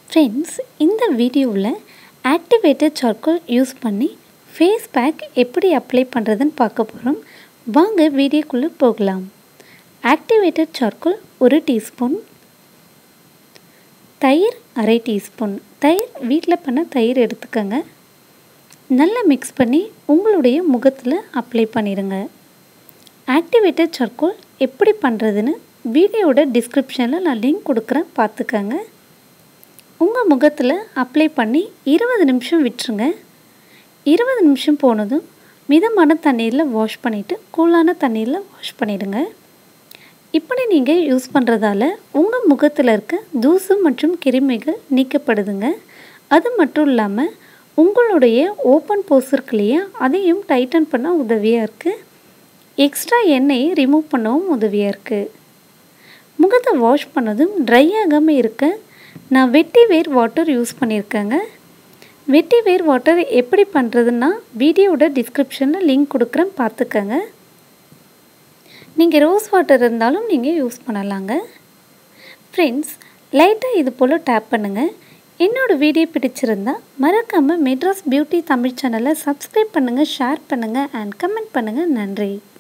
friends இந்த வீடியோவில் activated charcoal use பண்ணி ஃபேஸ் பேக் எப்படி அப்ளை பண்ணுறதுன்னு பார்க்க போகிறோம் வாங்க வீடியோக்குள்ளே போகலாம் ஆக்டிவேட்டட் சார்கோல் ஒரு டீஸ்பூன் தயிர் அரை டீஸ்பூன் தயிர் வீட்டில் பண்ண தயிர் எடுத்துக்கோங்க நல்லா மிக்ஸ் பண்ணி உங்களுடைய முகத்தில் அப்ளை பண்ணிடுங்க ஆக்டிவேட்டட் சார்கோல் எப்படி பண்ணுறதுன்னு வீடியோட டிஸ்கிரிப்ஷனில் நான் லிங்க் கொடுக்குறேன் பார்த்துக்கங்க உங்கள் முகத்தில் அப்ளை பண்ணி இருபது நிமிஷம் விட்டுருங்க இருபது நிமிஷம் போனதும் மிதமான தண்ணீரில் வாஷ் பண்ணிவிட்டு கூலான தண்ணீரில் வாஷ் பண்ணிவிடுங்க இப்படி நீங்கள் யூஸ் பண்ணுறதால உங்கள் முகத்தில் இருக்க தூசு மற்றும் கிருமிகள் நீக்கப்படுதுங்க அது மட்டும் இல்லாமல் உங்களுடைய ஓப்பன் போஸ் இருக்கு இல்லையா அதையும் டைட்டன் பண்ண உதவியாக இருக்குது எக்ஸ்ட்ரா எண்ணெயை ரிமூவ் பண்ணவும் உதவியாக இருக்குது முகத்தை வாஷ் பண்ணதும் ட்ரை ஆகாமல் இருக்க நான் வெட்டி வேர் வாட்டர் யூஸ் பண்ணியிருக்கேங்க வெட்டி வேர் வாட்டர் எப்படி பண்ணுறதுன்னா வீடியோட டிஸ்கிரிப்ஷனில் லிங்க் கொடுக்குறேன் பார்த்துக்கங்க நீங்கள் ரோஸ் வாட்டர் இருந்தாலும் நீங்கள் யூஸ் பண்ணலாங்க ஃப்ரெண்ட்ஸ் லைட்டாக இது போல் டேப் பண்ணுங்கள் என்னோடய வீடியோ பிடிச்சிருந்தா மறக்காமல் மெட்ராஸ் பியூட்டி தமிழ் சேனலை சப்ஸ்கிரைப் பண்ணுங்கள் ஷேர் பண்ணுங்கள் அண்ட் கமெண்ட் பண்ணுங்கள் நன்றி